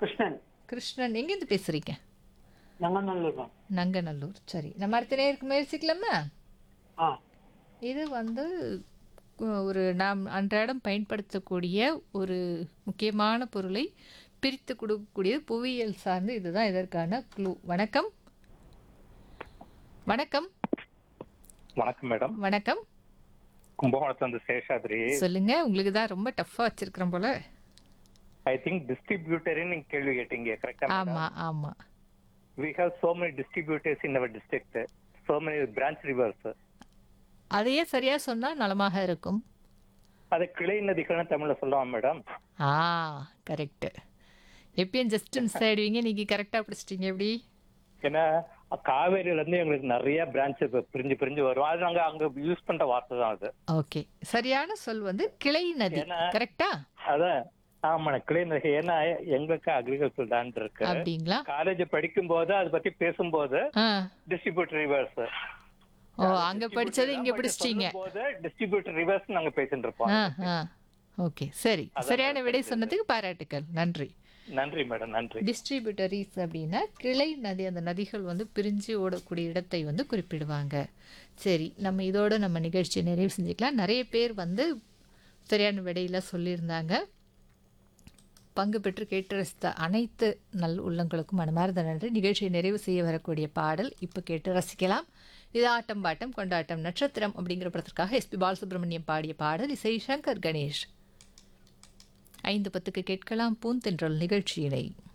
கிருஷ்ணன் கிருஷ்ணன் எங்கேருந்து பேசுறீங்க நங்கநல்லூர் தான் நங்கநல்லூர் சரி நம்ம அடுத்த நேருக்கு முயற்சிக்கலாமா ஆ இது வந்து அஹ், ஒரு நாம் அன்றாடம் பயன்படுத்தக்கூடிய ஒரு முக்கியமான பொருளை பிரித்து கொடுக்கக்கூடியது புவியியல் சார்ந்து இதுதான் இதற்கான க்ளூ வணக்கம் வணக்கம் வணக்கம் மேடம் வணக்கம் கும்பகோணத்துல இருந்து சேஷாத்ரி சொல்லுங்க உங்களுக்கு தான் ரொம்ப டஃப்பா வச்சிருக்கிறோம் போல ஐ திங்க் டிஸ்ட்ரிபியூட்டர்னு நீங்க கேள்வி கேட்டீங்க கரெக்டா ஆமா ஆமா we have so many distributors in our district so many branch rivers அதையே சரியா சொன்னா நலமாக இருக்கும் அது கிளை நதிகள்னு தமிழ்ல சொல்லலாம் மேடம் ஆ கரெக்ட் எப்பயும் ஜஸ்ட் மிஸ் ஆயிடுவீங்க நீங்க கரெக்டா பிடிச்சிட்டீங்க எப்படி ஏன்னா காவேரியில இருந்து எங்களுக்கு நிறைய பிரான்ச் பிரிஞ்சு பிரிஞ்சு வரும் அது நாங்க அங்க யூஸ் பண்ற வார்த்தை தான் அது ஓகே சரியான சொல் வந்து கிளை நதி ஏன்னா- கரெக்டா அதான் ஆமா கிளை நதி ஏன்னா எங்களுக்கு அக்ரிகல்ச்சர் லேண்ட் இருக்கு அப்படிங்களா காலேஜ் படிக்கும் போது அதை பத்தி பேசும்போது ஆ டிஸ்ட்ரிபியூட்டர் ரிவர்ஸ் ஓ அங்க படிச்சது இங்க பிடிச்சிட்டீங்க போது டிஸ்ட்ரிபியூட்டர் ரிவர்ஸ் நாங்க பேசிட்டு இருப்போம் ஆ ஆ ஓகே சரி சரியான விடை சொன்னதுக்கு பாராட்டுக்கள் நன்றி நன்றி மேடம் நன்றி டிஸ்ட்ரிபியூட்டரிஸ் அப்படின்னா கிளை நதி அந்த நதிகள் வந்து பிரிஞ்சு ஓடக்கூடிய இடத்தை வந்து குறிப்பிடுவாங்க சரி நம்ம இதோட நம்ம நிகழ்ச்சியை நிறைவு செஞ்சுக்கலாம் நிறைய பேர் வந்து சரியான விடையில சொல்லியிருந்தாங்க பங்கு பெற்று கேட்டு ரசித்த அனைத்து நல் உள்ளங்களுக்கும் மனமார்ந்த நன்றி நிகழ்ச்சியை நிறைவு செய்ய வரக்கூடிய பாடல் இப்போ கேட்டு ரசிக்கலாம் இது ஆட்டம் பாட்டம் கொண்டாட்டம் நட்சத்திரம் அப்படிங்கிற படத்திற்காக எஸ்பி பாலசுப்ரமணியம் பாடிய பாடல் இசை சங்கர் கணேஷ் ஐந்து பத்துக்கு கேட்கலாம் பூந்தென்றல் நிகழ்ச்சியினை